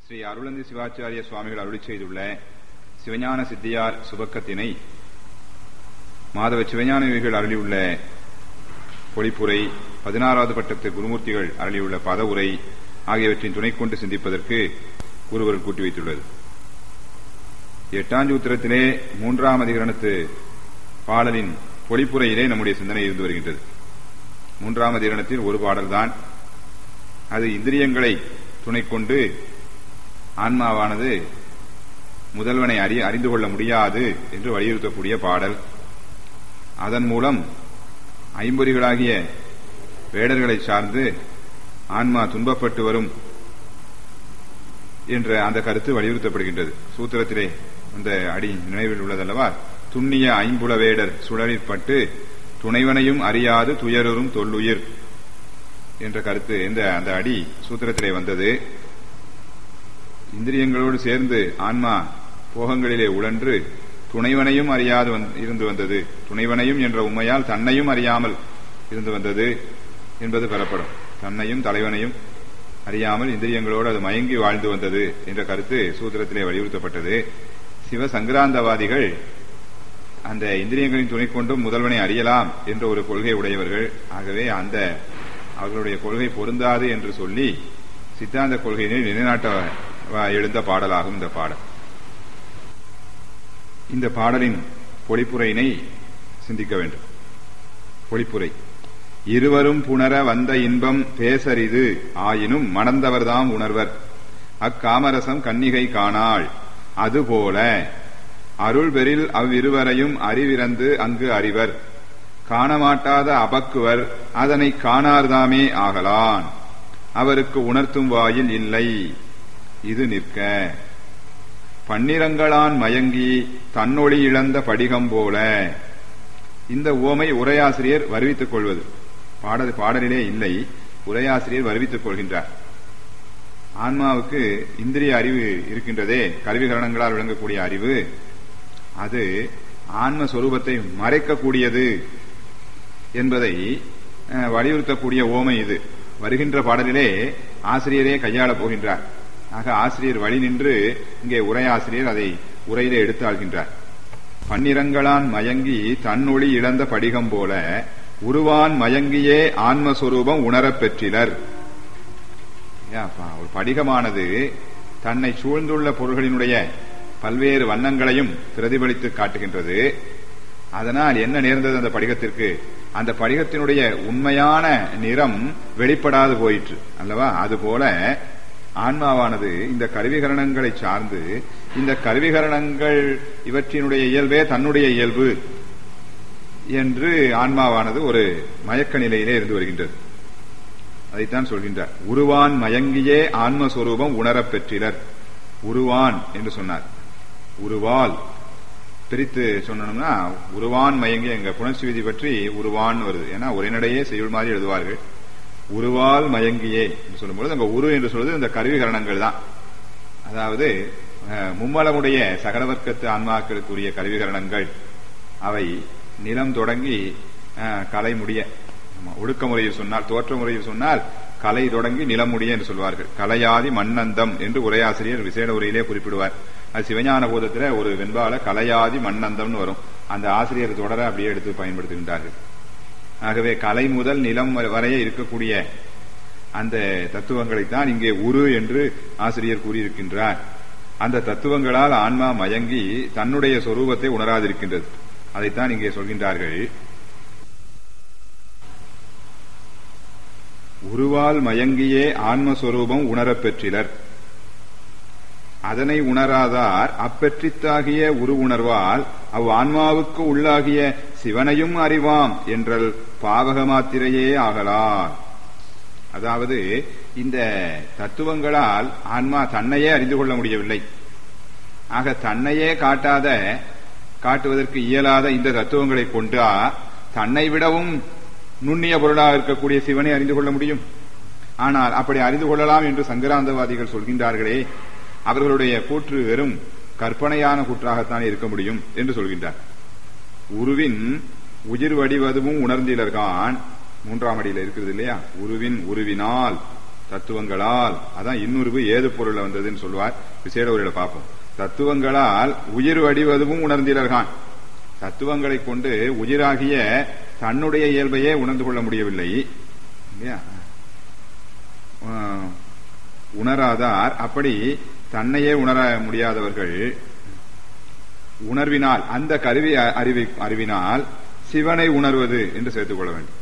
ஸ்ரீ அருளந்தி சிவாச்சாரிய சுவாமிகள் அருளி செய்துள்ள சிவஞான சித்தியார் சுபக்கத்தினை மாதவ சிவஞான விகள் அருளியுள்ள பொழிப்புரை பதினாறாவது பட்டத்து குருமூர்த்திகள் அருளியுள்ள பதவுரை ஆகியவற்றின் துணை கொண்டு சிந்திப்பதற்கு ஒருவர் கூட்டி வைத்துள்ளது எட்டாஞ்சூத்திரத்திலே மூன்றாம் அதிகரணத்து பாடலின் பொழிப்புரையிலே நம்முடைய சிந்தனை இருந்து வருகின்றது மூன்றாம் அதிகரணத்தில் ஒரு பாடல்தான் அது இந்திரியங்களை துணை கொண்டு ஆன்மாவானது முதல்வனை அறி அறிந்து கொள்ள முடியாது என்று வலியுறுத்தக்கூடிய பாடல் அதன் மூலம் ஐம்பொறிகளாகிய வேடர்களை சார்ந்து ஆன்மா துன்பப்பட்டு வரும் என்ற அந்த கருத்து வலியுறுத்தப்படுகின்றது சூத்திரத்திலே அந்த அடி நினைவில் உள்ளதல்லவா துண்ணிய ஐம்புல வேடர் சுழலிற்பட்டு துணைவனையும் அறியாது துயரும் தொல்லுயிர் என்ற கருத்து இந்த அந்த அடி சூத்திரத்திலே வந்தது இந்திரியங்களோடு சேர்ந்து ஆன்மா போகங்களிலே உழன்று துணைவனையும் அறியாது இருந்து வந்தது துணைவனையும் என்ற உண்மையால் தன்னையும் அறியாமல் இருந்து வந்தது என்பது பெறப்படும் தன்னையும் தலைவனையும் அறியாமல் இந்திரியங்களோடு அது மயங்கி வாழ்ந்து வந்தது என்ற கருத்து சூத்திரத்திலே வலியுறுத்தப்பட்டது சிவ சங்கராந்தவாதிகள் அந்த இந்திரியங்களின் துணை கொண்டும் முதல்வனை அறியலாம் என்ற ஒரு கொள்கை உடையவர்கள் ஆகவே அந்த அவர்களுடைய கொள்கை பொருந்தாது என்று சொல்லி சித்தாந்த கொள்கையினை நிலைநாட்ட எழுந்த பாடலாகும் இந்த பாடல் இந்த பாடலின் பொழிப்புரையினை சிந்திக்க வேண்டும் பொழிப்புரை இருவரும் புணர வந்த இன்பம் பேசரிது ஆயினும் மணந்தவர்தாம் உணர்வர் அக்காமரசம் கன்னிகை காணாள் அதுபோல அருள்பெறில் அவ்விருவரையும் அறிவிறந்து அங்கு அறிவர் காணமாட்டாத அபக்குவர் அதனை காணார்தாமே ஆகலான் அவருக்கு உணர்த்தும் வாயில் இல்லை இது நிற்க பன்னிரங்களான் மயங்கி தன்னொளி இழந்த படிகம் போல இந்த ஓமை உரையாசிரியர் வருவித்துக் கொள்வது பாடல் பாடலிலே இல்லை உரையாசிரியர் வருவித்துக் கொள்கின்றார் ஆன்மாவுக்கு இந்திரிய அறிவு இருக்கின்றதே கல்விகரணங்களால் விளங்கக்கூடிய அறிவு அது ஆன்ம சொரூபத்தை மறைக்கக்கூடியது என்பதை வலியுறுத்தக்கூடிய ஓமை இது வருகின்ற பாடலிலே ஆசிரியரே கையாளப் போகின்றார் ஆக ஆசிரியர் வழி நின்று இங்கே உரையாசிரியர் அதை உரையிலே எடுத்து ஆள்கின்றார் பன்னிரங்களான் மயங்கி தன்னொளி இழந்த படிகம் போல உருவான் மயங்கியே ஆன்மஸ்வரூபம் உணரப் பெற்றிலர் ஒரு படிகமானது தன்னை சூழ்ந்துள்ள பொருள்களினுடைய பல்வேறு வண்ணங்களையும் பிரதிபலித்து காட்டுகின்றது அதனால் என்ன நேர்ந்தது அந்த படிகத்திற்கு அந்த படிகத்தினுடைய உண்மையான நிறம் வெளிப்படாது போயிற்று அல்லவா அதுபோல ஆன்மாவானது இந்த கருவிகரணங்களை சார்ந்து இந்த கருவிகரணங்கள் இவற்றினுடைய இயல்பே தன்னுடைய இயல்பு என்று ஆன்மாவானது ஒரு மயக்க நிலையிலே இருந்து வருகின்றது அதைத்தான் சொல்கின்றார் உருவான் மயங்கியே ஆன்மஸ்வரூபம் உணரப் பெற்றிலர் உருவான் என்று சொன்னார் உருவால் பிரித்து சொன்னோம்னா உருவான் மயங்கி எங்க புணர்ச்சி விதி பற்றி உருவான் வருது ஏன்னா உரைநடையே செய்யுள் மாதிரி எழுதுவார்கள் உருவால் மயங்கியே என்று சொல்லும்போது அங்க உரு என்று சொல்வது இந்த கருவிகரணங்கள் தான் அதாவது மும்மலமுடைய சகலவர்க்கத்து ஆன்மாக்களுக்குரிய கருவிகரணங்கள் அவை நிலம் தொடங்கி கலை முடிய ஒடுக்க முறையில் சொன்னால் தோற்ற முறையில் சொன்னால் கலை தொடங்கி நிலம் முடிய என்று சொல்வார்கள் கலையாதி மண்ணந்தம் என்று உரையாசிரியர் விசேட உரையிலே குறிப்பிடுவார் அது சிவஞான போதத்துல ஒரு வெண்பால கலையாதி மண்ணந்தம்னு வரும் அந்த ஆசிரியர் தொடர அப்படியே எடுத்து பயன்படுத்துகின்றார்கள் ஆகவே கலை முதல் நிலம் வரையே இருக்கக்கூடிய அந்த தத்துவங்களைத்தான் இங்கே உரு என்று ஆசிரியர் கூறியிருக்கின்றார் அந்த தத்துவங்களால் ஆன்மா மயங்கி தன்னுடைய சொரூபத்தை உணராதிருக்கின்றது அதைத்தான் இங்கே சொல்கின்றார்கள் உருவால் மயங்கியே ஆன்மஸ்வரூபம் உணரப் பெற்றிலர் அதனை உணராதார் அப்பெற்றித்தாகிய உரு உணர்வால் அவ் ஆன்மாவுக்கு உள்ளாகிய சிவனையும் அறிவாம் என்றல் பாவக மாத்திரையே ஆகலார் அதாவது இந்த தத்துவங்களால் ஆன்மா தன்னையே அறிந்து கொள்ள முடியவில்லை ஆக தன்னையே காட்டாத காட்டுவதற்கு இயலாத இந்த தத்துவங்களை கொண்டா தன்னை விடவும் நுண்ணிய பொருளாக இருக்கக்கூடிய சிவனை அறிந்து கொள்ள முடியும் ஆனால் அப்படி அறிந்து கொள்ளலாம் என்று சங்கராந்தவாதிகள் சொல்கின்றார்களே அவர்களுடைய கூற்று வெறும் கற்பனையான கூற்றாகத்தான் இருக்க முடியும் என்று சொல்கின்றார் உருவின் உயிர் வடிவதுவும் உணர்ந்திலர்கான் மூன்றாம் அடியில் இருக்கிறது இல்லையா உருவின் உருவினால் தத்துவங்களால் அதான் இன்னுருவு ஏது பொருள் வந்ததுன்னு சொல்லுவார் விசேட உரையில பார்ப்போம் தத்துவங்களால் உயிர் வடிவதுவும் உணர்ந்திலர்கான் தத்துவங்களை கொண்டு உயிராகிய தன்னுடைய இயல்பையே உணர்ந்து கொள்ள முடியவில்லை இல்லையா ஆஹ், உணராதார் அப்படி தன்னையே உணர முடியாதவர்கள் உணர்வினால் அந்த கருவி அ- அறிவை அறிவினால் சிவனை உணர்வது என்று சேர்த்துக் கொள்ள வேண்டும்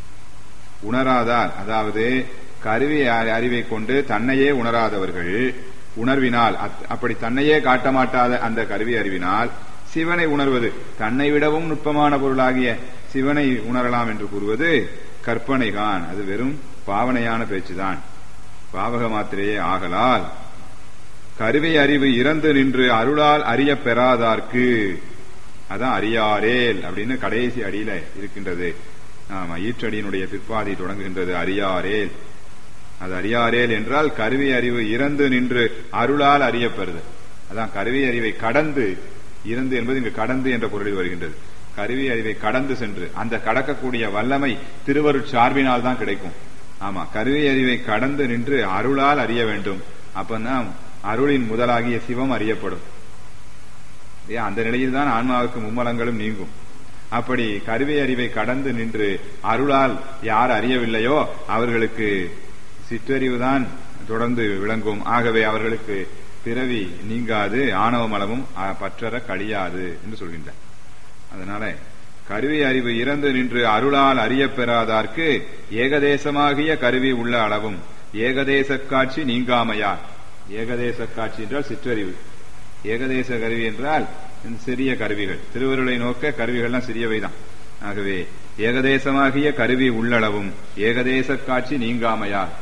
உணராதார் அதாவது கருவி அ- அறிவை கொண்டு தன்னையே உணராதவர்கள் உணர்வினால் அத்- அப்படி தன்னையே காட்ட மாட்டாத அந்த கருவி அறிவினால் சிவனை உணர்வது தன்னை விடவும் நுட்பமான பொருளாகிய சிவனை உணரலாம் என்று கூறுவது கற்பனைகான் அது வெறும் பாவனையான பேச்சுதான் பாவக மாத்திரையே ஆகலால் கருவி அறிவு இறந்து நின்று அருளால் அறிய பெறாதார்க்கு அதான் அறியாரேல் அப்படின்னு கடைசி அடியில இருக்கின்றது ஆமா ஈற்றடியினுடைய பிற்பாதி தொடங்குகின்றது அறியாரேல் அது அறியாரேல் என்றால் கருவி அறிவு இறந்து நின்று அருளால் அறியப்பெறுது அதான் கருவி அறிவை கடந்து இறந்து என்பது இங்கு கடந்து என்ற பொருளில் வருகின்றது கருவி அறிவை கடந்து சென்று அந்த கடக்கக்கூடிய வல்லமை திருவருட் சார்பினால் தான் கிடைக்கும் ஆமா கருவி அறிவை கடந்து நின்று அருளால் அறிய வேண்டும் அப்பதான் அருளின் முதலாகிய சிவம் அறியப்படும் இல்லையா? அந்த நிலையில் தான் ஆன்மாவுக்கு மும்மலங்களும் நீங்கும் அப்படி கருவி அறிவை கடந்து நின்று அருளால் யார் அறியவில்லையோ அவர்களுக்கு சிற்றறிவுதான் தொடர்ந்து விளங்கும் ஆகவே அவர்களுக்கு பிறவி நீங்காது ஆணவ மலமும் அ, பற்றற கழியாது என்று சொல்கின்றார் அதனால கருவி அறிவு இறந்து நின்று அருளால் அறியப் பெறாதார்க்கு ஏகதேசமாகிய கருவி உள்ள அளவும் ஏகதேச காட்சி நீங்காமையார் ஏகதேச காட்சி என்றால் சிற்றறிவு ஏகதேச கருவி என்றால் இந்த சிறிய கருவிகள் திருவருளை நோக்க கருவிகள்லாம் சிறியவைதான் ஆகவே ஏகதேசமாகிய கருவி உள்ளளவும் ஏகதேச காட்சி நீங்காமையார்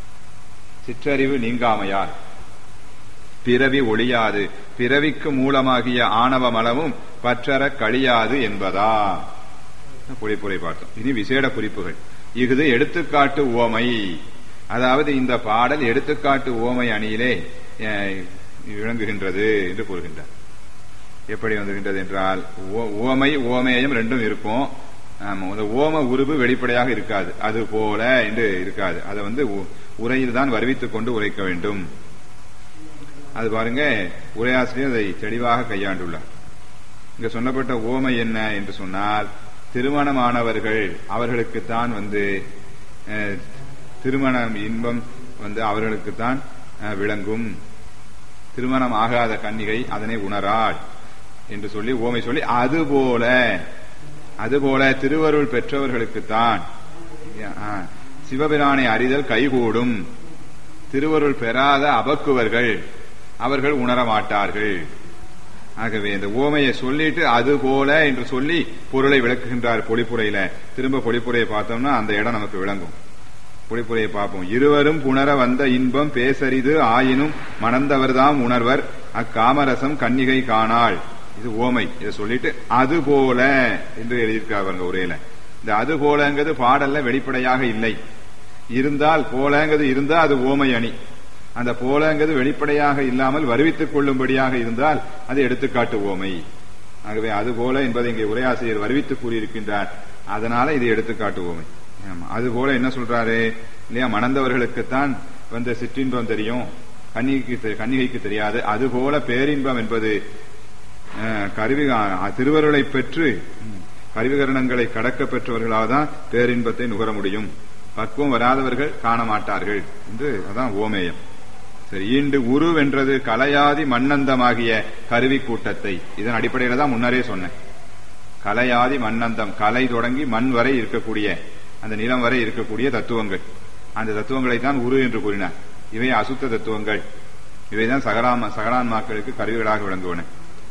சிற்றறிவு நீங்காமையார் பிறவி ஒழியாது பிறவிக்கு மூலமாகிய ஆணவ மலமும் பற்றற கழியாது என்பதா குறிப்புரை பார்த்தோம் இனி விசேட குறிப்புகள் இஃது எடுத்துக்காட்டு உவமை அதாவது இந்த பாடல் எடுத்துக்காட்டு உவமை அணியிலே அஹ், விளங்குகின்றது என்று கூறுகின்றார் எப்படி வந்துகின்றது என்றால் உவ- உவமை உவமேயம் ரெண்டும் இருக்கும் ஆமா, அந்த ஓம உருவு வெளிப்படையாக இருக்காது அது போல என்று இருக்காது அதை வந்து உ- உரையில் தான் வருவித்துக் கொண்டு உரைக்க வேண்டும் அது பாருங்க உரையாசிரியர் அதை தெளிவாக கையாண்டுள்ளார் இங்க சொல்லப்பட்ட ஓமை என்ன என்று சொன்னால் திருமணமானவர்கள் அவர்களுக்குத்தான் வந்து அஹ், திருமணம் இன்பம் வந்து அவர்களுக்குத்தான் அஹ், விளங்கும் திருமணம் ஆகாத கன்னிகை அதனை உணராள் என்று சொல்லி ஓமை சொல்லி அதுபோல அதுபோல திருவருள் பெற்றவர்களுக்குத்தான் ஆ, சிவபிரானை அறிதல் கைகூடும் திருவருள் பெறாத அபக்குவர்கள் அவர்கள் உணர மாட்டார்கள் ஆகவே இந்த ஓமையை சொல்லிட்டு அது போல என்று சொல்லி பொருளை விளக்குகின்றார் பொழிப்புரையில திரும்ப பொழிப்புரையை பார்த்தோம்னா அந்த இடம் நமக்கு விளங்கும் பொழிப்புரையை பார்ப்போம் இருவரும் புணர வந்த இன்பம் பேசரிது ஆயினும் மணந்தவர்தாம் உணர்வர் அக்காமரசம் கன்னிகை காணாள் இது ஓமை இதை சொல்லிட்டு அது போல என்று எழுதியிருக்கார் பாருங்க உரையில இந்த அது போலங்கிறது பாடல்ல வெளிப்படையாக இல்லை இருந்தால் போலங்கிறது இருந்தா அது ஓமை அணி அந்த போலங்கிறது வெளிப்படையாக இல்லாமல் வருவித்துக் கொள்ளும்படியாக இருந்தால் அது எடுத்துக்காட்டு ஓமை ஆகவே அது போல என்பதை இங்கே உரையாசிரியர் வருவித்து கூறியிருக்கின்றார் அதனால இது எடுத்துக்காட்டு ஓமை ஆமா. அது போல என்ன சொல்றாரு இல்லையா மணந்தவர்களுக்குத்தான் வந்த சிற்றின்பம் தெரியும் கன்னிகைக்கு தெ- கன்னிகைக்கு தெரியாது அது போல பேரின்பம் என்பது அஹ், கருவி அஹ், திருவருளை பெற்று ம், கருவிகரணங்களை கடக்க பெற்றவர்களால் தான் பேரின்பத்தை நுகர முடியும் பக்குவம் வராதவர்கள் காண மாட்டார்கள் என்று அதான் ஓமேயம் சரி ஈண்டு உரு வென்றது கலையாதி மண்ணந்தமாகிய கருவி கூட்டத்தை இதன் அடிப்படையில தான் முன்னரே சொன்னேன் கலையாதி மண்ணந்தம் கலை தொடங்கி மண் வரை இருக்கக்கூடிய அந்த நிலம் வரை இருக்கக்கூடிய தத்துவங்கள் அந்த தத்துவங்களை தான் உரு என்று கூறினார் இவை அசுத்த தத்துவங்கள் இவைதான் சகலாம சகலான்மாக்களுக்கு கருவிகளாக விளங்குவன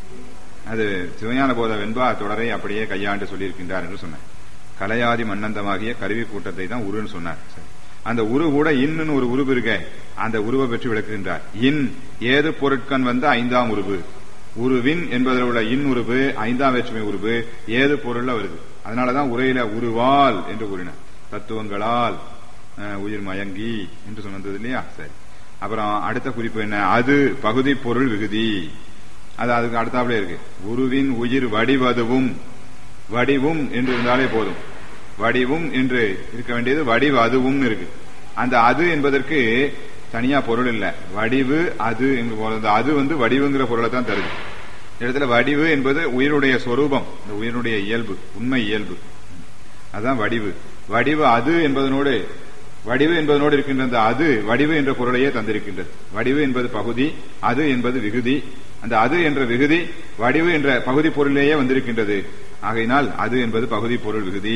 அது சிவஞான போத வெண்பா தொடரை அப்படியே கையாண்டு சொல்லியிருக்கின்றார் என்று சொன்னார் கலையாதி மன்னந்தமாகிய கருவி கூட்டத்தை தான் உருன்னு சொன்னார் சரி. அந்த உரு கூட இன்னும் ஒரு உருவு இருக்க அந்த உருவை பற்றி விளக்குகின்றார் இன் ஏது பொருட்கண் வந்த ஐந்தாம் உருவு உருவின் என்பதில் உள்ள இன் உருவு ஐந்தாம் வேற்றுமை உருவு ஏது பொருள்ல வருது அதனாலதான் உரையில உருவால் என்று கூறினார் தத்துவங்களால் அஹ், உயிர் மயங்கி என்று சொன்னது இல்லையா சரி அப்புறம் அடுத்த குறிப்பு என்ன அது பகுதி பொருள் விகுதி அது அதுக்கு அடுத்தாப்புல இருக்கு உருவின் உயிர் வடிவதுவும் வடிவும் என்று இருந்தாலே போதும் வடிவும் என்று இருக்க வேண்டியது வடிவ அதுவும் இருக்கு அந்த அது என்பதற்கு தனியா பொருள் இல்ல வடிவு அது என்று போறது அது வந்து வடிவுங்கிற பொருளை தான் தருது இந்த இடத்துல வடிவு என்பது உயிருடைய சொரூபம் இந்த உயிருடைய இயல்பு உண்மை இயல்பு அதான் வடிவு வடிவு அது என்பதனோடு வடிவு என்பதனோடு இருக்கின்ற அந்த அது வடிவு என்ற பொருளையே தந்திருக்கின்றது வடிவு என்பது பகுதி அது என்பது விகுதி அந்த அது என்ற விகுதி வடிவு என்ற பகுதி பொருளிலேயே வந்திருக்கின்றது ஆகையினால் அது என்பது பகுதி பொருள் விகுதி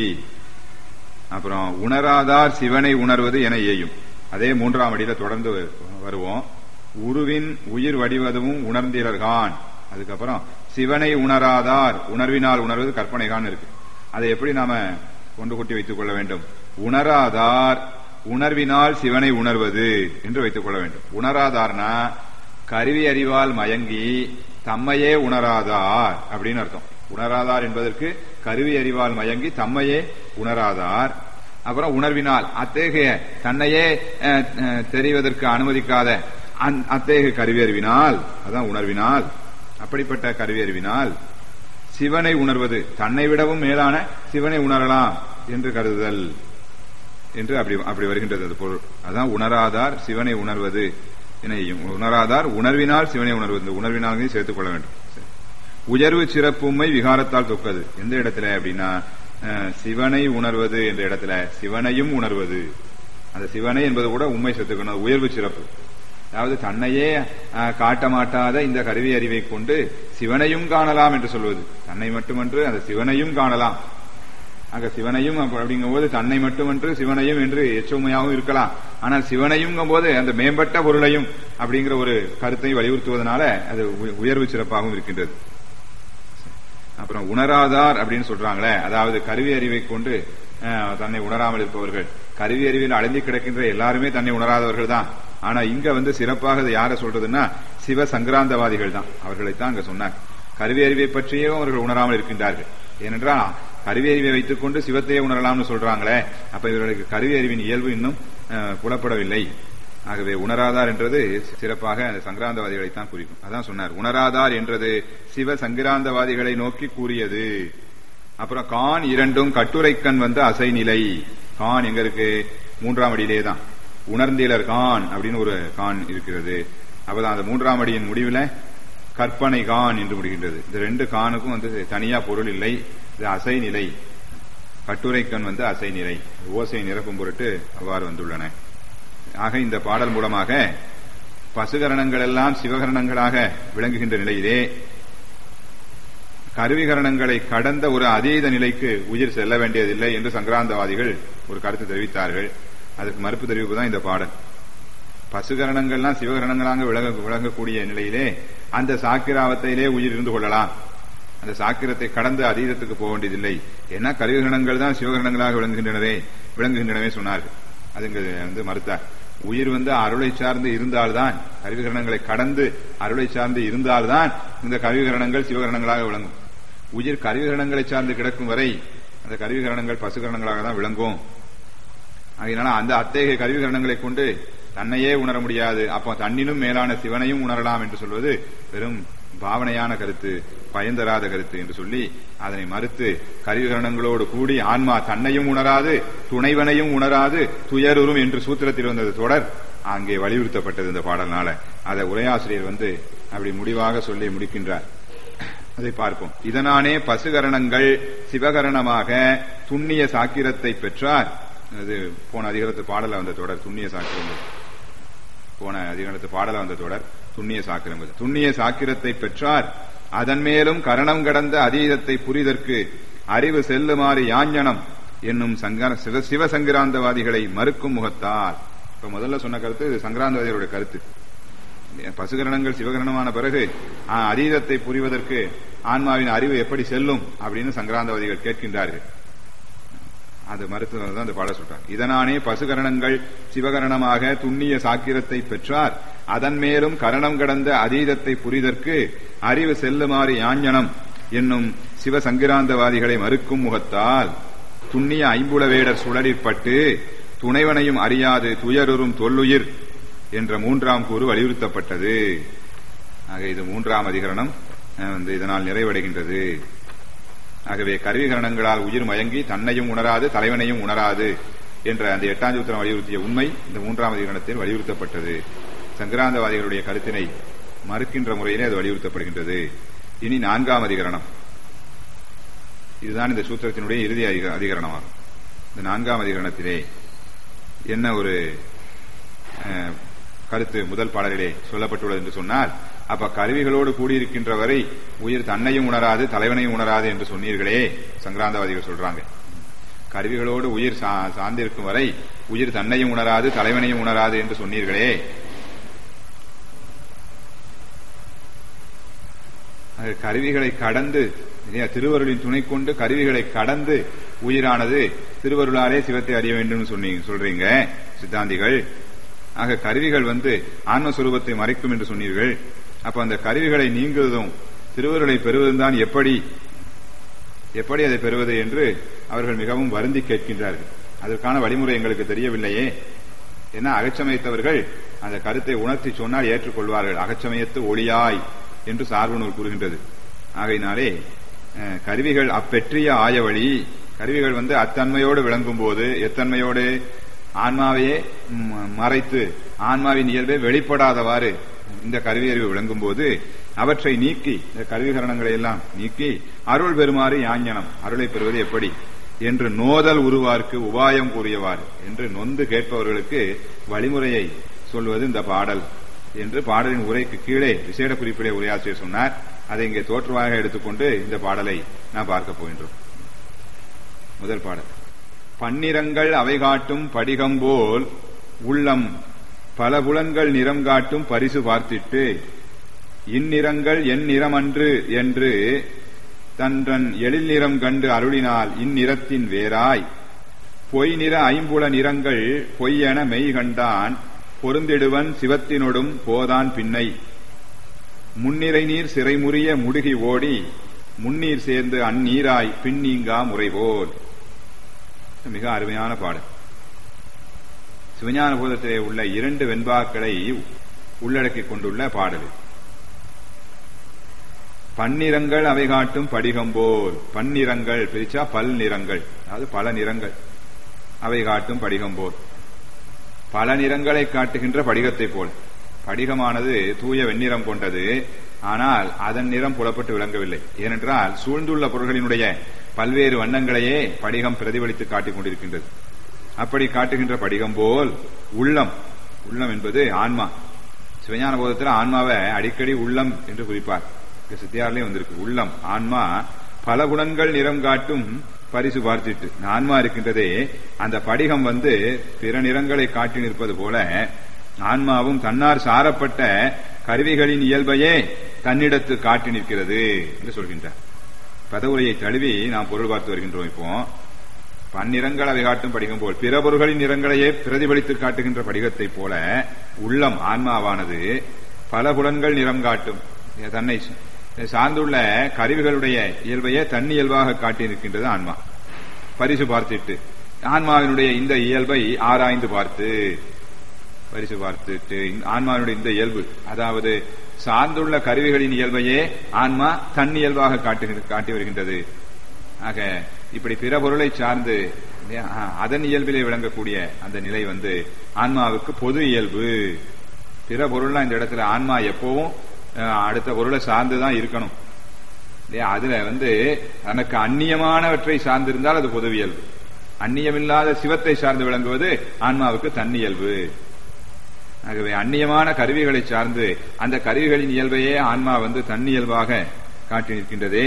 அப்புறம் உணராதார் சிவனை உணர்வது என ஏயும் அதே மூன்றாம் அடியில தொடர்ந்து வருவோம் உருவின் உயிர் வடிவதும் உணர்ந்திரர்கான் அதுக்கப்புறம் சிவனை உணராதார் உணர்வினால் உணர்வது கற்பனைகான் இருக்கு அதை எப்படி நாம கொண்டு கூட்டி வைத்துக் கொள்ள வேண்டும் உணராதார் உணர்வினால் சிவனை உணர்வது என்று வைத்துக் கொள்ள வேண்டும் உணராதார்னா கருவி அறிவால் மயங்கி தம்மையே உணராதார் அப்படின்னு அர்த்தம் உணராதார் என்பதற்கு கருவி அறிவால் மயங்கி தம்மையே உணராதார் அப்புறம் உணர்வினால் அத்தகைய தன்னையே அஹ், அஹ், தெரிவதற்கு அனுமதிக்காத அந்த- அத்தகைய கருவி அறிவினால் அதான் உணர்வினால் அப்படிப்பட்ட கருவி அறிவினால் சிவனை உணர்வது தன்னை விடவும் மேலான சிவனை உணரலாம் என்று கருதுதல் என்று அப்படி அப்படி வருகின்றது அது பொருள் அதான் உணராதார் சிவனை உணர்வது இணையும் உணராதார் உணர்வினால் சிவனை உணர்வது இந்த உணர்வினாலையும் சேர்த்துக் கொள்ள வேண்டும் சரி. உயர்வு சிறப்புமை விகாரத்தால் தொக்கது எந்த இடத்துல அப்படின்னா அஹ், சிவனை உணர்வது என்ற இடத்துல சிவனையும் உணர்வது அந்த சிவனை என்பது கூட உண்மை சேர்த்துக்கணும் அது உயர்வு சிறப்பு அதாவது தன்னையே அஹ், காட்ட மாட்டாத இந்த கருவி அறிவை கொண்டு சிவனையும் காணலாம் என்று சொல்வது தன்னை மட்டுமன்று அந்த சிவனையும் காணலாம் அங்க சிவனையும் அப்ப- அப்படிங்கும்போது தன்னை மட்டுமன்று சிவனையும் என்று எச்சவுமையாகவும் இருக்கலாம் ஆனால் சிவனையும் போது அந்த மேம்பட்ட பொருளையும் அப்படிங்கிற ஒரு கருத்தை வலியுறுத்துவதனால அது உய- உயர்வு சிறப்பாகவும் இருக்கின்றது அப்புறம் உணராதார் அப்படின்னு சொல்றாங்களே அதாவது கருவி அறிவை கொண்டு அஹ், தன்னை உணராமல் இருப்பவர்கள் கருவி அறிவில் அடைந்து கிடக்கின்ற எல்லாருமே தன்னை உணராதவர்கள் தான் ஆனா இங்க வந்து சிறப்பாக இது யாரை சொல்றதுன்னா சிவ சங்கிராந்தவாதிகள் தான் அவர்களைத்தான் அங்க சொன்னார் கருவி அறிவை பற்றியும் அவர்கள் உணராமல் இருக்கின்றார்கள் ஏனென்றால் கருவி அறிவை வைத்துக் கொண்டு சிவத்தையே உணரலாம்னு சொல்றாங்களே அப்ப இவர்களுக்கு கருவி அறிவின் இயல்பு இன்னும் அஹ், புலப்படவில்லை ஆகவே உணராதார் என்றது சிறப்பாக அந்த சங்கிராந்தவாதிகளைத்தான் குறிக்கும் அதான் சொன்னார் உணராதார் என்றது சிவ சங்கிராந்தவாதிகளை நோக்கி கூறியது அப்புறம் கான் இரண்டும் கட்டுரைக்கண் வந்து அசைநிலை கான் எங்க இருக்கு மூன்றாம் அடியிலே தான் உணர்ந்தீலர் கான் அப்படின்னு ஒரு கான் இருக்கிறது அப்பதான் அந்த மூன்றாம் அடியின் முடிவுல கற்பனை கான் என்று முடிகின்றது இந்த ரெண்டு கானுக்கும் வந்து தனியா பொருள் இல்லை இது அசைநிலை கட்டுரைக்கண் வந்து அசைநிலை ஓசை நிரப்பும் பொருட்டு அவ்வாறு வந்துள்ளன ஆக இந்த பாடல் மூலமாக பசுகரணங்கள் எல்லாம் சிவகரணங்களாக விளங்குகின்ற நிலையிலே கருவிகரணங்களை கடந்த ஒரு அதீத நிலைக்கு உயிர் செல்ல வேண்டியதில்லை என்று சங்கராந்தவாதிகள் ஒரு கருத்து தெரிவித்தார்கள் அதற்கு மறுப்பு தெரிவிப்பு தான் இந்த பாடல் பசுகரணங்கள்லாம் சிவகரணங்களாக விளங்க விளங்கக்கூடிய நிலையிலே அந்த சாக்கிராவத்தையிலே உயிர் இருந்து கொள்ளலாம் அந்த சாக்கிரத்தை கடந்து அதீதத்துக்கு போக வேண்டியதில்லை ஏன்னா கருவிகரணங்கள் தான் சிவகரணங்களாக விளங்குகின்றனவே விளங்குகின்றனவே சொன்னார்கள் அது இங்க வந்து மறுத்தார் உயிர் வந்து அருளை சார்ந்து இருந்தால்தான் கருவிகரணங்களை கடந்து அருளை சார்ந்து இருந்தால்தான் இந்த கருவிகரணங்கள் சிவகரணங்களாக விளங்கும் உயிர் கருவிகரணங்களை சார்ந்து கிடக்கும் வரை அந்த கருவிகரணங்கள் பசுகரணங்களாக தான் விளங்கும் அதனால அந்த அத்தகைய கருவிகரணங்களை கொண்டு தன்னையே உணர முடியாது அப்போ தன்னினும் மேலான சிவனையும் உணரலாம் என்று சொல்வது வெறும் பாவனையான கருத்து பயந்தராத கருத்து என்று சொல்லி அதனை மறுத்து கருவிகரணங்களோடு கூடி ஆன்மா தன்னையும் உணராது துணைவனையும் உணராது துயருறும் என்று சூத்திரத்தில் வந்தது தொடர் அங்கே வலியுறுத்தப்பட்டது இந்த பாடல்னால அதை உரையாசிரியர் வந்து அப்படி முடிவாக சொல்லி முடிக்கின்றார் அதை பார்ப்போம் இதனானே பசுகரணங்கள் சிவகரணமாக துண்ணிய சாக்கிரத்தை பெற்றார் அது போன அதிகாரத்து பாடல வந்த தொடர் துண்ணிய சாக்கிரம் போன அதிகாரத்து பாடல வந்த தொடர் துண்ணிய சாக்கிரம் இது. துண்ணிய சாக்கிரத்தை பெற்றார் அதன் மேலும் கரணம் கடந்த அதீதத்தை புரிதற்கு அறிவு செல்லுமாறு யாஞ்சனம் என்னும் சங்கர சிவ சிவசங்கிராந்தவாதிகளை மறுக்கும் முகத்தால் இப்ப முதல்ல சொன்ன கருத்து இது சங்கராந்தவாதிகளுடைய கருத்து பசுகரணங்கள் சிவகரணமான பிறகு ஆ, அதீதத்தை புரிவதற்கு ஆன்மாவின் அறிவு எப்படி செல்லும் அப்படின்னு சங்கராந்தவாதிகள் கேட்கின்றார்கள் அது மருத்துவர் தான் அந்த பாட சொல்றாங்க இதனானே பசுகரணங்கள் சிவகரணமாக துண்ணிய சாக்கிரத்தை பெற்றார் அதன் மேலும் கரணம் கடந்த அதீதத்தை புரிதற்கு அறிவு செல்லுமாறு யாஞ்சனம் என்னும் சிவசங்கிராந்தவாதிகளை மறுக்கும் முகத்தால் துண்ணிய ஐம்புல வேடர் சுழலிற்பட்டு துணைவனையும் அறியாது துயருறும் தொல்லுயிர் என்ற மூன்றாம் கூறு வலியுறுத்தப்பட்டது ஆக இது மூன்றாம் அதிகரணம் அஹ், வந்து இதனால் நிறைவடைகின்றது ஆகவே கருவிகரணங்களால் உயிர் மயங்கி தன்னையும் உணராது தலைவனையும் உணராது என்ற அந்த எட்டாம் சூத்திரம் வலியுறுத்திய உண்மை இந்த மூன்றாம் அதிகரணத்தில் வலியுறுத்தப்பட்டது சங்கராந்தவாதிகளுடைய கருத்தினை மறுக்கின்ற முறையிலே அது வலியுறுத்தப்படுகின்றது இனி நான்காம் அதிகரணம் இதுதான் இந்த சூத்திரத்தினுடைய இறுதி அதிக- அதிகரணமாகும் இந்த நான்காம் அதிகரணத்திலே என்ன ஒரு அஹ், கருத்து முதல் பாடலிலே சொல்லப்பட்டுள்ளது என்று சொன்னால் அப்ப கருவிகளோடு கூடியிருக்கின்ற வரை உயிர் தன்னையும் உணராது தலைவனையும் உணராது என்று சொன்னீர்களே சங்கராந்தவாதிகள் சொல்றாங்க கருவிகளோடு உயிர் சா- சார்ந்திருக்கும் வரை உயிர் தன்னையும் உணராது தலைவனையும் உணராது என்று சொன்னீர்களே அது கருவிகளை கடந்து இல்லையா, திருவருளின் துணை கொண்டு கருவிகளை கடந்து உயிரானது திருவருளாலே சிவத்தை அறிய வேண்டும் சொன்னீங்க சொல்றீங்க சித்தாந்திகள் ஆக கருவிகள் வந்து ஆன்மஸ்வரூபத்தை மறைக்கும் என்று சொன்னீர்கள் அப்ப அந்த கருவிகளை நீங்குவதும் திருவருளை பெறுவதும் தான் எப்படி எப்படி அதை பெறுவது என்று அவர்கள் மிகவும் வருந்தி கேட்கின்றார்கள் அதற்கான வழிமுறை எங்களுக்கு தெரியவில்லையே ஏன்னா அகச்சமயத்தவர்கள் அந்த கருத்தை உணர்த்தி சொன்னால் ஏற்றுக்கொள்வார்கள் அகச்சமயத்து ஒளியாய் என்று சார்பு நூல் கூறுகின்றது ஆகையினாலே அஹ், கருவிகள் அப்பெற்றிய ஆய வழி கருவிகள் வந்து அத்தன்மையோடு விளங்கும் போது எத்தன்மையோடு ஆன்மாவையே ம், மறைத்து ஆன்மாவின் இயல்பே வெளிப்படாதவாறு இந்த கருவி அறிவு விளங்கும் போது அவற்றை நீக்கி இந்த கருவிகரணங்களை எல்லாம் நீக்கி அருள் பெறுமாறு யாஞனம் அருளை பெறுவது எப்படி என்று நோதல் உருவார்க்கு உபாயம் கூறியவாறு என்று நொந்து கேட்பவர்களுக்கு வழிமுறையை சொல்வது இந்த பாடல் என்று பாடலின் உரைக்கு கீழே விசேட குறிப்பிலே உரையாசிரியர் சொன்னார் அதை இங்கே தோற்றுவாக எடுத்துக்கொண்டு இந்த பாடலை நாம் பார்க்க போகின்றோம் முதல் பாடல் பன்னிரங்கள் அவை காட்டும் படிகம்போல் உள்ளம் பல புலன்கள் நிறம் காட்டும் பரிசு பார்த்திட்டு இந்நிறங்கள் என் நிறமன்று என்று தன்றன் எழில் நிறம் கண்டு அருளினால் இந்நிறத்தின் வேறாய் பொய் நிற ஐம்புல நிறங்கள் பொய்யென மெய் கண்டான் பொருந்திடுவன் சிவத்தினொடும் போதான் பின்னை முன்னிறை நீர் சிறைமுறிய முடுகி ஓடி முன்னீர் சேர்ந்து அந்நீராய் பின்னீங்கா முறைபோல் மிக அருமையான பாடல் சிவஞான போதத்திலே உள்ள இரண்டு வெண்பாக்களை உள்ளடக்கிக் கொண்டுள்ள பாடல் இது. பன்னிறங்கள் அவை காட்டும் படிகம்போல் பன்னிறங்கள் பிரிச்சா பல் நிறங்கள் அதாவது பல நிறங்கள் அவை காட்டும் படிகம்போல் பல நிறங்களை காட்டுகின்ற படிகத்தைப் போல படிகமானது தூய வெண்ணிறம் கொண்டது ஆனால் அதன் நிறம் புலப்பட்டு விளங்கவில்லை ஏனென்றால் சூழ்ந்துள்ள பொருள்களினுடைய பல்வேறு வண்ணங்களையே படிகம் பிரதிபலித்து காட்டிக் கொண்டிருக்கின்றது அப்படி காட்டுகின்ற படிகம் போல் உள்ளம் உள்ளம் என்பது ஆன்மா சிவஞான போதத்தில் ஆன்மாவை அடிக்கடி உள்ளம் என்று குறிப்பார் இங்க சித்தியாரிலே வந்திருக்கு உள்ளம் ஆன்மா பல குணங்கள் நிறம் காட்டும் பரிசு பார்த்திட்டு இந்த ஆன்மா இருக்கின்றதே அந்த படிகம் வந்து பிற நிறங்களை காட்டி நிற்பது போல ஆன்மாவும் தன்னார் சாரப்பட்ட கருவிகளின் இயல்பையே தன்னிடத்து காட்டி நிற்கிறது என்று சொல்கின்றார் பதவுரையை தழுவி நாம் பொருள் பார்த்து வருகின்றோம் இப்போ பன்னிறங்கள் அவை காட்டும் படிகம் போல் பிற பொருள்களின் நிறங்களையே பிரதிபலித்து காட்டுகின்ற படிகத்தைப் போல உள்ளம் ஆன்மாவானது பல புலன்கள் நிறம் காட்டும் தன்னை சார்ந்துள்ள கருவிகளுடைய இயல்பையே தன்னியல்பாக காட்டி நிற்கின்றது ஆன்மா பரிசு பார்த்திட்டு ஆன்மாவினுடைய இந்த இயல்பை ஆராய்ந்து பார்த்து பரிசு பார்த்துட்டு இந்த ஆன்மாவினுடைய இந்த இயல்பு அதாவது சார்ந்துள்ள கருவிகளின் இயல்பையே ஆன்மா தன் இயல்பாக காட்டு காட்டி வருகின்றது ஆக இப்படி பிற பொருளை சார்ந்து ஆ, அதன் இயல்பிலே விளங்கக்கூடிய அந்த நிலை வந்து ஆன்மாவுக்கு பொது இயல்பு பிற பொருள்லாம் இந்த இடத்துல ஆன்மா எப்பவும் ஆ, அடுத்த பொருளை சார்ந்துதான் இருக்கணும் இல்லையா அதுல வந்து தனக்கு அந்நியமானவற்றை சார்ந்திருந்தால் அது பொது இயல்பு அந்நியமில்லாத சிவத்தை சார்ந்து விளங்குவது ஆன்மாவுக்கு தன்னியல்பு ஆகவே அந்நியமான கருவிகளை சார்ந்து அந்த கருவிகளின் இயல்பையே ஆன்மா வந்து தன்னியல்பாக காட்டி நிற்கின்றதே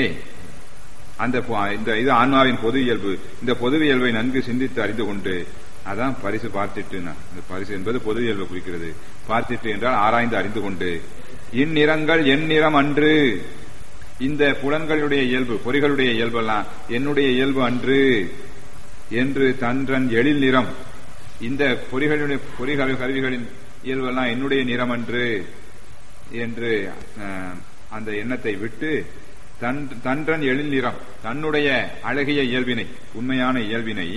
அந்த பொ- இந்த இது ஆன்மாவின் பொது இயல்பு இந்த பொது இயல்பை நன்கு சிந்தித்து அறிந்து கொண்டு அதான் பரிசு பார்த்திட்டு இந்த பரிசு என்பது பொது இயல்பை குறிக்கிறது பார்த்திட்டு என்றால் ஆராய்ந்து அறிந்து கொண்டு இந்நிறங்கள் என் நிறம் அன்று இந்த புலன்களுடைய இயல்பு பொறிகளுடைய இயல்பெல்லாம் என்னுடைய இயல்பு அன்று என்று தன்றன் எழில் நிறம் இந்த பொறிகளுடைய பொறிகள் கருவிகளின் இயல்பெல்லாம் என்னுடைய நிறம் அன்று என்று அஹ், அந்த எண்ணத்தை விட்டு தன் தன்றன் எழில் நிறம் தன்னுடைய அழகிய இயல்பினை உண்மையான இயல்பினை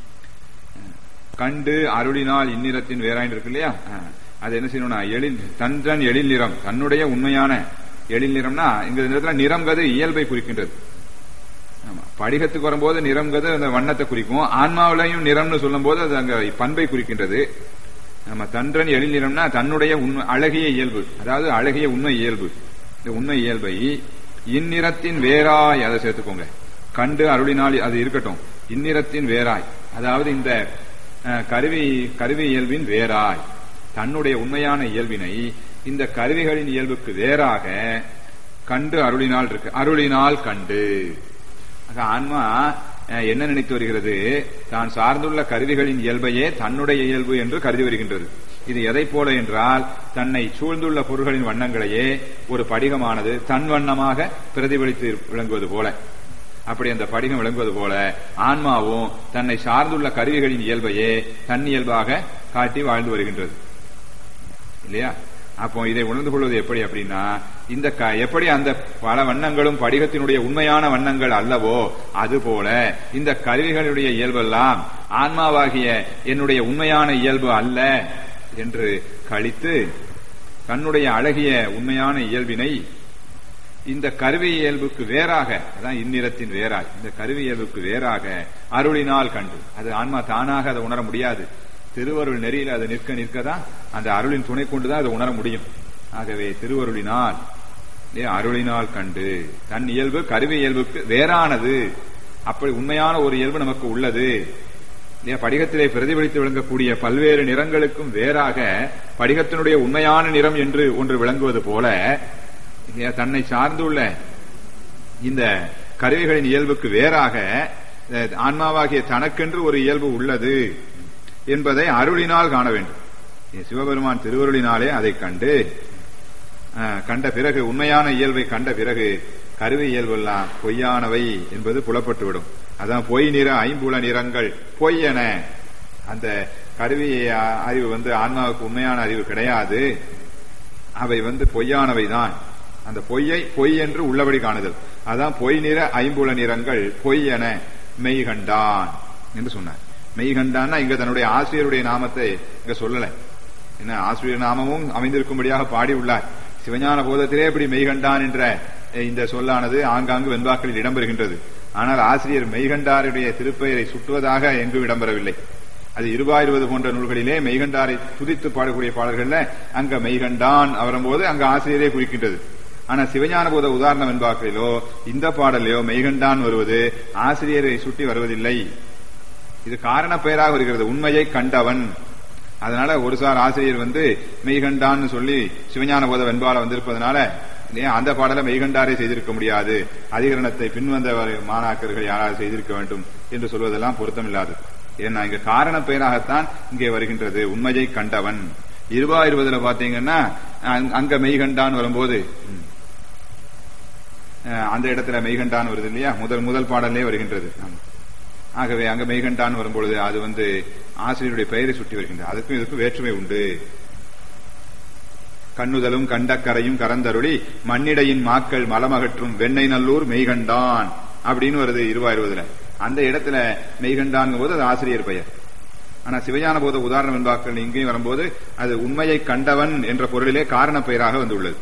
அஹ், கண்டு அருளினால் இந்நிறத்தின் வேறாயின் இருக்கு இல்லையா அஹ், அது என்ன செய்யணும்னா எழில் தன்றன் எழில் நிறம் தன்னுடைய உண்மையான எழில் நிறம்னா இந்த நேரத்தில் நிறம்ங்கிறது இயல்பை குறிக்கின்றது ஆமா படிகத்துக்கு வரும்போது நிறம்ங்கிறது அந்த வண்ணத்தை குறிக்கும் ஆன்மாவிலையும் நிறம்னு சொல்லும் போது அது அங்க பண்பை குறிக்கின்றது நம்ம தன்றன் எழில் நிறம்னா தன்னுடைய உண்மை அழகிய இயல்பு அதாவது அழகிய உண்மை இயல்பு இந்த உண்மை இயல்பை இந்நிறத்தின் வேறாய் அதை சேர்த்துக்கோங்க கண்டு அருளினால் அது இருக்கட்டும் இந்நிறத்தின் வேறாய் அதாவது இந்த அஹ், கருவி கருவி இயல்பின் வேறாய் தன்னுடைய உண்மையான இயல்பினை இந்த கருவிகளின் இயல்புக்கு வேறாக கண்டு அருளினால் இருக்கு அருளினால் கண்டு ஆக ஆன்மா அஹ், என்ன நினைத்து வருகிறது தான் சார்ந்துள்ள கருவிகளின் இயல்பையே தன்னுடைய இயல்பு என்று கருதி வருகின்றது இது எதை போல என்றால் தன்னை சூழ்ந்துள்ள பொருள்களின் வண்ணங்களையே ஒரு படிகமானது தன் வண்ணமாக பிரதிபலித்து விளங்குவது போல அப்படி அந்த படிகம் விளங்குவது போல ஆன்மாவும் தன்னை சார்ந்துள்ள கருவிகளின் இயல்பையே தன் இயல்பாக காட்டி வாழ்ந்து வருகின்றது இல்லையா அப்போ இதை உணர்ந்து கொள்வது எப்படி அப்படின்னா இந்த க- எப்படி அந்த பல வண்ணங்களும் படிகத்தினுடைய உண்மையான வண்ணங்கள் அல்லவோ அதுபோல இந்த கருவிகளுடைய இயல்பெல்லாம் ஆன்மாவாகிய என்னுடைய உண்மையான இயல்பு அல்ல என்று கழித்து தன்னுடைய அழகிய உண்மையான இயல்பினை இந்த கருவி இயல்புக்கு வேறாக அதான் இந்நிறத்தின் வேறாய் இந்த கருவி இயல்புக்கு வேறாக அருளினால் கண்டு அது ஆன்மா தானாக அதை உணர முடியாது திருவருள் நெறியில் அது நிற்க நிற்கதான் அந்த அருளின் துணை கொண்டுதான் அதை உணர முடியும் ஆகவே திருவருளினால் இல்லையா, அருளினால் கண்டு தன் இயல்பு கருவி இயல்புக்கு வேறானது அப்படி உண்மையான ஒரு இயல்பு நமக்கு உள்ளது இல்லையா, படிகத்திலே பிரதிபலித்து விளங்கக்கூடிய பல்வேறு நிறங்களுக்கும் வேறாக படிகத்தினுடைய உண்மையான நிறம் என்று ஒன்று விளங்குவது போல இல்லையா, தன்னை சார்ந்துள்ள இந்த கருவிகளின் இயல்புக்கு வேறாக அஹ், ஆன்மாவாகிய தனக்கென்று ஒரு இயல்பு உள்ளது என்பதை அருளினால் காண வேண்டும் சிவபெருமான் திருவருளினாலே அதை கண்டு அஹ், கண்ட பிறகு உண்மையான இயல்பை கண்ட பிறகு கருவி இயல்பெல்லாம் பொய்யானவை என்பது புலப்பட்டுவிடும் அதான் பொய் நிற ஐம்புல நிறங்கள் பொய்யென அந்த கருவி அ- அறிவு வந்து ஆன்மாவுக்கு உண்மையான அறிவு கிடையாது அவை வந்து பொய்யானவை தான் அந்த பொய்யை பொய் என்று உள்ளபடி காணுதல் அதான் பொய் நிற ஐம்புல நிறங்கள் பொய் என மெய்கண்டான் என்று சொன்னார் மெய்கண்டான்னா இங்க தன்னுடைய ஆசிரியருடைய நாமத்தை இங்க சொல்லல என்ன ஆசிரியர் நாமமும் அமைந்திருக்கும்படியாக பாடி உள்ளார் சிவஞான போதத்திலே இப்படி மெய்கண்டான் என்ற அஹ், இந்த சொல்லானது ஆங்காங்கு வெண்பாக்களில் இடம்பெறுகின்றது ஆனால் ஆசிரியர் மெய்கண்டாருடைய திருப்பெயரை சுட்டுவதாக எங்கும் இடம்பெறவில்லை அது இருபாயிருவது போன்ற நூல்களிலே மெய்கண்டாரை துதித்து பாடக்கூடிய பாடல்கள்ல அங்க மெய்கண்டான் வரும்போது அங்க ஆசிரியரே குறிக்கின்றது ஆனா சிவஞான போத உதாரணம் என்பாக்களிலோ இந்த பாடலையோ மெய்கண்டான் வருவது ஆசிரியரை சுட்டி வருவதில்லை இது காரண பெயராக வருகிறது உண்மையை கண்டவன் அதனால ஒரு சார் ஆசிரியர் வந்து மெய்கண்டான்னு சொல்லி சிவஞான போத வெண்பால வந்திருப்பதனால இல்லையா, அந்த பாடலை மெய்கண்டாரே செய்திருக்க முடியாது அதிகரணத்தை பின்வந்த மாணாக்கர்கள் யாராவது செய்திருக்க வேண்டும் என்று சொல்வதெல்லாம் பொருத்தமில்லாது ஏன்னா இங்க காரண பெயராகத்தான் இங்கே வருகின்றது உண்மையை கண்டவன் இருபா இருபதுல பாத்தீங்கன்னா அங்க- அங்க மெய்கண்டான் வரும்போது ம், அஹ், அந்த இடத்துல மெய்கண்டான் வருது இல்லையா முதல் முதல் பாடலே வருகின்றது ஆமா. ஆகவே அங்க மெய்கண்டான் வரும்பொழுது அது வந்து ஆசிரியருடைய பெயரை சுட்டி வருகின்றது அதுக்கும் இதுக்கும் வேற்றுமை உண்டு கண்ணுதலும் கண்டக்கரையும் கரந்தருளி மண்ணிடையின் மாக்கள் மலமகற்றும் வெண்ணை நல்லூர் மெய்கண்டான் அப்படின்னு வருது இருபா இருபதுல அந்த இடத்துல மெய்கண்டான் போது அது ஆசிரியர் பெயர் ஆனா சிவஞான போத உதாரணம் என்பாக்கள் இங்கேயும் வரும்போது அது உண்மையை கண்டவன் என்ற பொருளிலே காரண பெயராக வந்துள்ளது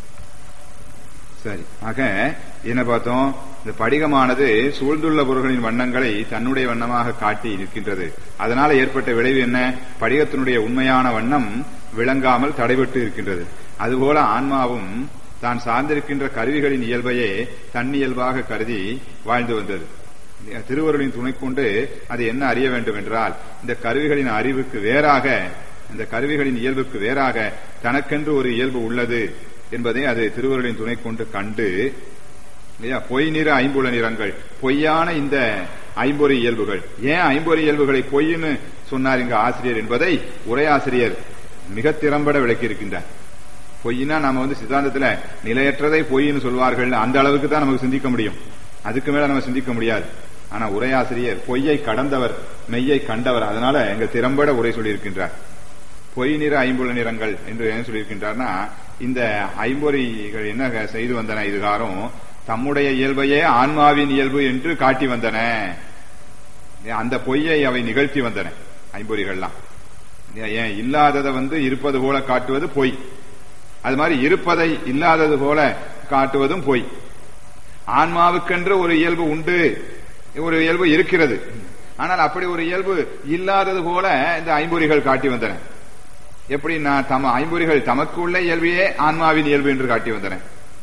சரி ஆக என்ன பார்த்தோம் இந்த படிகமானது சூழ்ந்துள்ள பொருள்களின் வண்ணங்களை தன்னுடைய வண்ணமாக காட்டி நிற்கின்றது அதனால ஏற்பட்ட விளைவு என்ன படிகத்தினுடைய உண்மையான வண்ணம் விளங்காமல் தடைபட்டு இருக்கின்றது அதுபோல ஆன்மாவும் தான் சார்ந்திருக்கின்ற கருவிகளின் இயல்பையே தன்னியல்பாக கருதி வாழ்ந்து வந்தது திருவருளின் துணை கொண்டு அது என்ன அறிய வேண்டும் என்றால் இந்த கருவிகளின் அறிவுக்கு வேறாக இந்த கருவிகளின் இயல்புக்கு வேறாக தனக்கென்று ஒரு இயல்பு உள்ளது என்பதை அது திருவருளின் துணை கொண்டு கண்டு இல்லையா பொய் நிற ஐம்புல நிறங்கள் பொய்யான இந்த ஐம்பொறி இயல்புகள் ஏன் ஐம்பொறி இயல்புகளை பொய்ன்னு சொன்னார் இங்க ஆசிரியர் என்பதை உரையாசிரியர் மிக திறம்பட விளக்கியிருக்கின்றார் பொய்னா நாம வந்து சித்தாந்தத்துல நிலையற்றதை பொய்ன்னு சொல்வார்கள் அந்த அளவுக்கு தான் நமக்கு சிந்திக்க முடியும் அதுக்கு மேல நம்ம சிந்திக்க முடியாது ஆனா உரையாசிரியர் பொய்யை கடந்தவர் மெய்யை கண்டவர் அதனால எங்க திறம்பட உரை சொல்லியிருக்கின்றார் பொய் நிற ஐம்புல நிறங்கள் என்று என்ன சொல்லியிருக்கின்றார்னா இந்த ஐம்பொறிகள் என்ன செய்து வந்தன இதுகாரம் தம்முடைய இயல்பையே ஆன்மாவின் இயல்பு என்று காட்டி வந்தன அந்த பொய்யை அவை நிகழ்த்தி வந்தன ஐம்பொறிகள்லாம் ஏன் இல்லாததை வந்து இருப்பது போல காட்டுவது பொய் அது மாதிரி இருப்பதை இல்லாதது போல காட்டுவதும் பொய் ஆன்மாவுக்கென்று ஒரு இயல்பு உண்டு ஒரு இயல்பு இருக்கிறது ஆனால் அப்படி ஒரு இயல்பு இல்லாதது போல இந்த ஐம்பொறிகள் காட்டி வந்தன எப்படி நான் தம ஐம்பொறிகள் தமக்கு உள்ள இயல்பையே ஆன்மாவின் இயல்பு என்று காட்டி வந்தன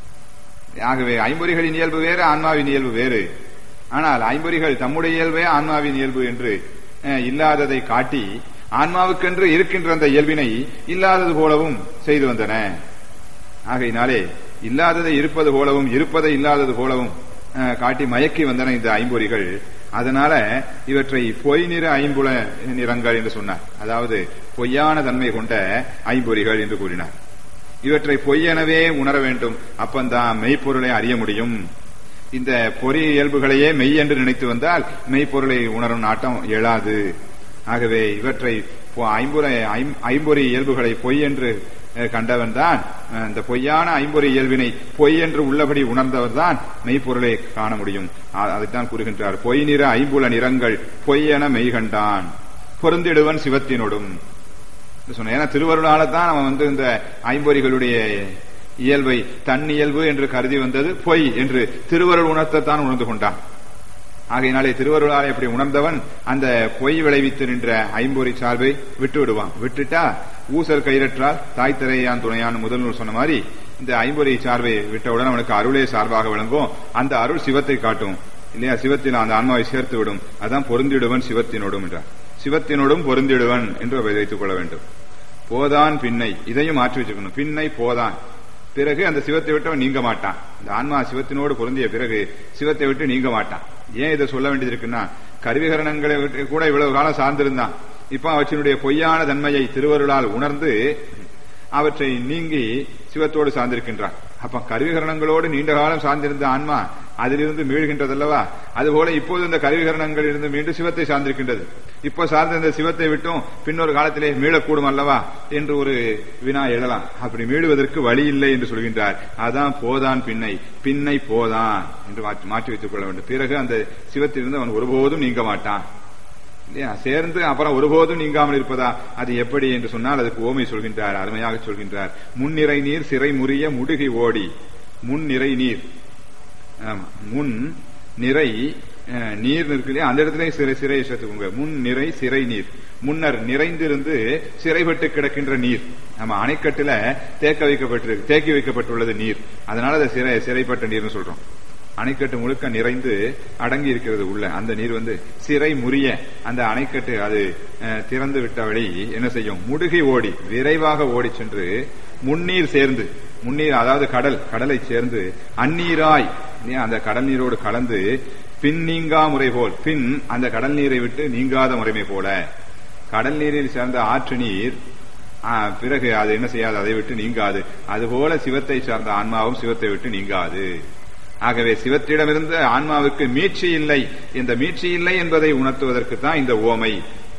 ஆகவே ஐம்பொறிகளின் இயல்பு வேறு ஆன்மாவின் இயல்பு வேறு ஆனால் ஐம்பொறிகள் தம்முடைய இயல்பே ஆன்மாவின் இயல்பு என்று அஹ், இல்லாததை காட்டி ஆன்மாவுக்கென்று இருக்கின்ற அந்த இயல்பினை இல்லாதது போலவும் செய்து வந்தன ஆகையினாலே இல்லாததை இருப்பது போலவும் இருப்பதை இல்லாதது போலவும் அஹ், காட்டி மயக்கி வந்தன இந்த ஐம்பொறிகள் அதனால இவற்றை பொய் நிற ஐம்புல நிறங்கள் என்று சொன்னார் அதாவது பொய்யான தன்மை கொண்ட ஐம்பொறிகள் என்று கூறினார் இவற்றை பொய்யெனவே உணர வேண்டும் அப்பந்தான் மெய்ப்பொருளை அறிய முடியும் இந்த பொறி இயல்புகளையே மெய் என்று நினைத்து வந்தால் மெய்ப்பொருளை உணரும் நாட்டம் எழாது ஆகவே இவற்றை பொ- ஐம்புரை ஐம்- ஐம்பொறி இயல்புகளை பொய் என்று அஹ், கண்டவன் தான் அஹ், இந்த பொய்யான ஐம்பொறி இயல்பினை பொய் என்று உள்ளபடி உணர்ந்தவர் தான் மெய்ப்பொருளை காண முடியும் அ- அதைத்தான் கூறுகின்றார் பொய் நிற ஐம்புல நிறங்கள் பொய்யென மெய் கண்டான் பொருந்திடுவன் சிவத்தினோடும் என்று சொன்னேன் ஏன்னா திருவருளால தான் அவன் வந்து இந்த ஐம்பொறிகளுடைய இயல்பை தன் இயல்பு என்று கருதி வந்தது பொய் என்று திருவருள் உணர்த்தத்தான் உணர்ந்து கொண்டான் ஆகையினாலே திருவருளாலை இப்படி உணர்ந்தவன் அந்த பொய் விளைவித்து நின்ற ஐம்பொறி சார்பை விட்டு விடுவான் விட்டுட்டா ஊசல் கயிறற்றால் தாய் திரையான் துணையான் முதல் நூல் சொன்ன மாதிரி இந்த ஐம்பொறி சார்பை விட்டவுடன் அவனுக்கு அருளே சார்பாக விளங்கும் அந்த அருள் சிவத்தை காட்டும் இல்லையா சிவத்தில் அந்த ஆன்மாவை சேர்த்து விடும் அதான் பொருந்திடுவன் சிவத்தினோடும் என்றார் சிவத்தினோடும் பொருந்திடுவன் என்று வைத்துக் கொள்ள வேண்டும் போதான் பின்னை இதையும் மாற்றி வச்சுக்கணும் பின்னை போதான் பிறகு அந்த சிவத்தை விட்டு அவன் நீங்க மாட்டான் இந்த ஆன்மா சிவத்தினோடு பொருந்திய பிறகு சிவத்தை விட்டு நீங்க மாட்டான் ஏன் இதை சொல்ல வேண்டியது இருக்குன்னா கருவிகரணங்களை விட்டு கூட இவ்வளவு காலம் சார்ந்திருந்தான் இப்ப அவற்றினுடைய பொய்யான தன்மையை திருவருளால் உணர்ந்து அவற்றை நீங்கி சிவத்தோடு சார்ந்திருக்கின்றான் அப்ப கருவிகரணங்களோடு நீண்ட காலம் சார்ந்திருந்த ஆன்மா அதிலிருந்து மீழ்கின்றதல்லவா அதுபோல இப்போது இந்த கருவிகரணங்களிலிருந்து மீண்டும் சிவத்தை சார்ந்திருக்கின்றது இப்போ சார்ந்த இந்த சிவத்தை விட்டும் பின்னொரு காலத்திலே மீளக்கூடும் அல்லவா என்று ஒரு வினா எழலாம் அப்படி மீளுவதற்கு வழி இல்லை என்று சொல்கின்றார் அதான் போதான் பின்னை பின்னை போதான் என்று மாற்றி மாற்றி வைத்துக் கொள்ள வேண்டும் பிறகு அந்த சிவத்திலிருந்து அவன் ஒருபோதும் நீங்க மாட்டான் இல்லையா சேர்ந்து அப்புறம் ஒருபோதும் நீங்காமல் இருப்பதா அது எப்படி என்று சொன்னால் அதுக்கு ஓமை சொல்கின்றார் அருமையாக சொல்கின்றார் முன்னிறை நீர் சிறை முறிய முடுகி ஓடி முன்னிறை நீர் ஆமா, முன் நிறை அஹ், நீர் இருக்கு இல்லையா அந்த இடத்துல சிறை சிறை சேர்த்துக்கோங்க முன் நிறை சிறை நீர் முன்னர் நிறைந்திருந்து சிறைப்பட்டு கிடக்கின்ற நீர் நம்ம அணைக்கட்டுல தேக்க வைக்கப்பட்டிருக்கு தேக்கி வைக்கப்பட்டுள்ளது நீர் அதனால அதை சிறை சிறைப்பட்ட நீர்னு சொல்றோம் அணைக்கட்டு முழுக்க நிறைந்து அடங்கி இருக்கிறது உள்ள அந்த நீர் வந்து சிறை முறிய அந்த அணைக்கட்டு அது அஹ், திறந்து விட்ட வழி என்ன செய்யும் முடுகி ஓடி விரைவாக ஓடி சென்று முன்னீர் சேர்ந்து முன்னீர் அதாவது கடல் கடலை சேர்ந்து அந்நீராய் இல்லையா, அந்த கடல் நீரோடு கலந்து பின் நீங்கா முறை போல் பின் அந்த கடல் நீரை விட்டு நீங்காத முறைமை போல கடல் நீரில் சேர்ந்த ஆற்று நீர் ஆ, பிறகு அது என்ன செய்யாது அதை விட்டு நீங்காது அதுபோல சிவத்தை சார்ந்த ஆன்மாவும் சிவத்தை விட்டு நீங்காது ஆகவே சிவத்திடமிருந்து ஆன்மாவுக்கு மீட்சி இல்லை இந்த மீட்சி இல்லை என்பதை உணர்த்துவதற்கு தான் இந்த ஓமை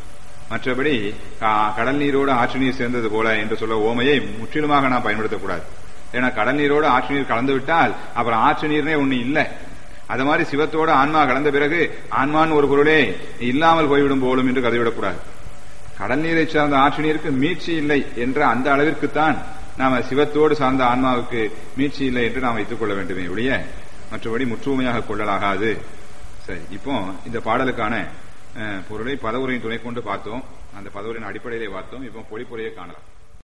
மற்றபடி கா- கடல் நீரோடு ஆற்று நீர் சேர்ந்தது போல என்று சொல்ல ஓமையை முற்றிலுமாக நாம் பயன்படுத்தக்கூடாது ஏன்னா கடல் நீரோடு ஆற்று நீர் கலந்து விட்டால் அப்புறம் ஆற்று நீர்னே ஒண்ணு இல்லை அது மாதிரி சிவத்தோடு ஆன்மா கலந்த பிறகு ஆன்மான்னு ஒரு பொருளே இல்லாமல் போய்விடும் போலும் என்று கருதிவிடக்கூடாது கடல் நீரை சார்ந்த ஆற்று நீருக்கு மீட்சி இல்லை என்ற அந்த அளவிற்குத்தான் நாம சிவத்தோடு சார்ந்த ஆன்மாவுக்கு மீட்சி இல்லை என்று நாம் வைத்துக் கொள்ள வேண்டுமே ஒழிய மற்றபடி முற்றுமையாக கொள்ளலாகாது சரி இப்போ இந்த பாடலுக்கான அஹ், பொருளை பதவுரையின் துணை கொண்டு பார்த்தோம் அந்த பதவுரையின் அடிப்படையிலே பார்த்தோம் இப்போ பொழிப்புரையை காணலாம்